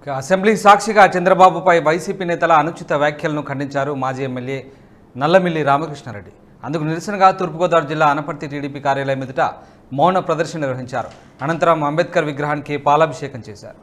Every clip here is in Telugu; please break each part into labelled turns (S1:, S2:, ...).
S1: ఇక అసెంబ్లీ సాక్షిగా చంద్రబాబుపై వైసీపీ నేతల అనుచిత వ్యాఖ్యలను ఖండించారు మాజీ ఎమ్మెల్యే నల్లమిల్లి రామకృష్ణారెడ్డి అందుకు నిరసనగా తూర్పుగోదావరి జిల్లా అనపర్తి టీడీపీ కార్యాలయం ఎదుట మౌన ప్రదర్శన నిర్వహించారు అనంతరం అంబేద్కర్ విగ్రహానికి పాలాభిషేకం చేశారు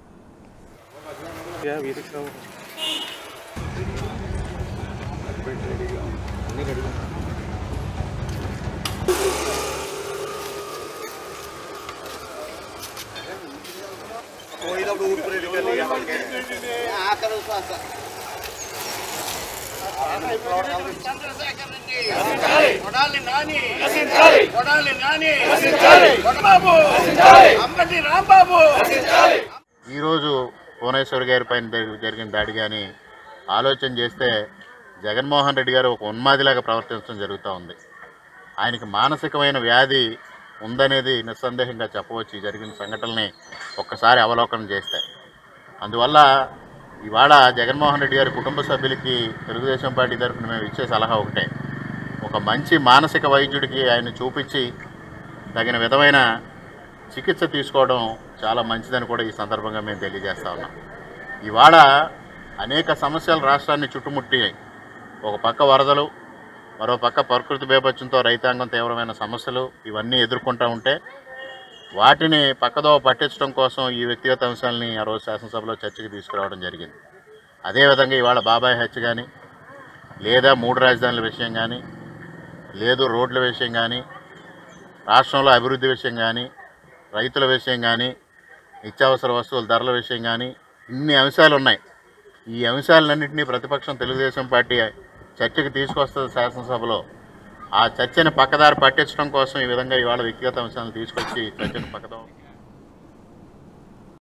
S2: కొడాలి నాని కొడాలి నాని కొడబాబు అంబటి రాంబాబు
S3: ఈరోజు భువనేశ్వర్ గారి పైన జరి- జరిగిన దాడి కానీ ఆలోచన చేస్తే జగన్మోహన్ రెడ్డి గారు ఒక ఉన్మాదిలాగా ప్రవర్తించడం జరుగుతూ ఉంది ఆయనకి మానసికమైన వ్యాధి ఉందనేది నిస్సందేహంగా చెప్పవచ్చు ఈ జరిగిన సంఘటనల్ని ఒక్కసారి అవలోకనం చేస్తే అందువల్ల ఇవాళ జగన్మోహన్ రెడ్డి గారి కుటుంబ సభ్యులకి తెలుగుదేశం పార్టీ తరఫున మేము ఇచ్చే సలహా ఒకటే ఒక మంచి మానసిక వైద్యుడికి ఆయన చూపించి తగిన విధమైన చికిత్స తీసుకోవడం చాలా మంచిదని కూడా ఈ సందర్భంగా మేము తెలియజేస్తా ఉన్నాం ఇవాళ అనేక సమస్యలు రాష్ట్రాన్ని చుట్టుముట్టాయి ఒక పక్క వరదలు మరో పక్క ప్రకృతి బేపత్యంతో రైతాంగం తీవ్రమైన సమస్యలు ఇవన్నీ ఎదుర్కొంటూ ఉంటే వాటిని పక్కదోవ పట్టించడం కోసం ఈ వ్యక్తిగత అంశాలని ఆ రోజు శాసనసభలో చర్చకి తీసుకురావడం జరిగింది అదేవిధంగా ఇవాళ బాబాయ్ హత్య కానీ లేదా మూడు రాజధానుల విషయం కానీ లేదు రోడ్ల విషయం కానీ రాష్ట్రంలో అభివృద్ధి విషయం కానీ రైతుల విషయం కానీ నిత్యావసర వస్తువుల ధరల విషయం కానీ ఇన్ని అంశాలు ఉన్నాయి ఈ అంశాలన్నింటినీ ప్రతిపక్షం తెలుగుదేశం పార్టీ చర్చకి తీసుకొస్తుంది శాసనసభలో ఆ చర్చని పక్కదారి పట్టించడం కోసం ఈ విధంగా ఇవాళ వ్యక్తిగత అంశాలను తీసుకొచ్చి చర్చను పక్కదారి